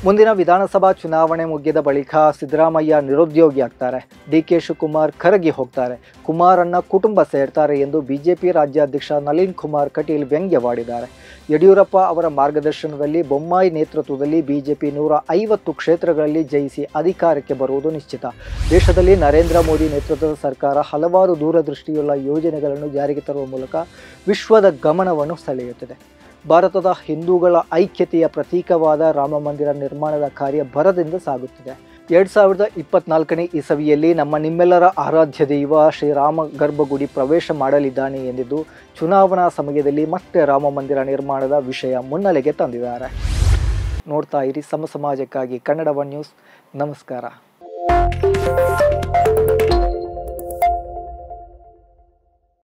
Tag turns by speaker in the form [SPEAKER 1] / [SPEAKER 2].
[SPEAKER 1] ಮುಂದಿನ ವಿಧಾನಸಭಾ ಚುನಾವಣೆ ಮುಗಿದ ಬಳಿಕ ಸಿದ್ದರಾಮಯ್ಯ ನಿರುದ್ಯೋಗಿ ಆಗ್ತಾರೆ ಡಿ ಕೆ ಶಿವಕುಮಾರ್ ಕರಗಿ ಹೋಗ್ತಾರೆ ಕುಮಾರಣ್ಣ ಕುಟುಂಬ ಸೇರ್ತಾರೆ ಎಂದು ಬಿಜೆಪಿ ರಾಜ್ಯಾಧ್ಯಕ್ಷ ನಳಿನ್ ಕುಮಾರ್ ಕಟೀಲ್ ವ್ಯಂಗ್ಯವಾಡಿದ್ದಾರೆ ಯಡಿಯೂರಪ್ಪ ಅವರ ಮಾರ್ಗದರ್ಶನದಲ್ಲಿ ಬೊಮ್ಮಾಯಿ ನೇತೃತ್ವದಲ್ಲಿ ಬಿಜೆಪಿ ನೂರ ಐವತ್ತು ಕ್ಷೇತ್ರಗಳಲ್ಲಿ ಜಯಿಸಿ ಅಧಿಕಾರಕ್ಕೆ ಬರುವುದು ನಿಶ್ಚಿತ ದೇಶದಲ್ಲಿ ನರೇಂದ್ರ ಮೋದಿ ನೇತೃತ್ವದ ಸರ್ಕಾರ ಹಲವಾರು ದೂರದೃಷ್ಟಿಯುಳ್ಳ ಯೋಜನೆಗಳನ್ನು ಜಾರಿಗೆ ತರುವ ಮೂಲಕ ವಿಶ್ವದ ಗಮನವನ್ನು ಸೆಳೆಯುತ್ತಿದೆ ಭಾರತದ ಹಿಂದೂಗಳ ಐಕ್ಯತೆಯ ಪ್ರತೀಕವಾದ ರಾಮ ಮಂದಿರ ನಿರ್ಮಾಣದ ಕಾರ್ಯ ಭರದಿಂದ ಸಾಗುತ್ತಿದೆ ಎರಡು ಸಾವಿರದ ಇಪ್ಪತ್ನಾಲ್ಕನೇ ಇಸವಿಯಲ್ಲಿ ನಮ್ಮ ನಿಮ್ಮೆಲ್ಲರ ಆರಾಧ್ಯ ದೈವ ಶ್ರೀರಾಮ ಗರ್ಭಗುಡಿ ಪ್ರವೇಶ ಮಾಡಲಿದ್ದಾನೆ ಎಂದಿದ್ದು ಚುನಾವಣಾ ಸಮಯದಲ್ಲಿ ಮತ್ತೆ ರಾಮ ಮಂದಿರ ನಿರ್ಮಾಣದ ವಿಷಯ ಮುನ್ನೆಲೆಗೆ ತಂದಿದ್ದಾರೆ ನೋಡ್ತಾ ಇರಿ ಸಮ ಸಮಾಜಕ್ಕಾಗಿ ಕನ್ನಡ ಒನ್ ನ್ಯೂಸ್ ನಮಸ್ಕಾರ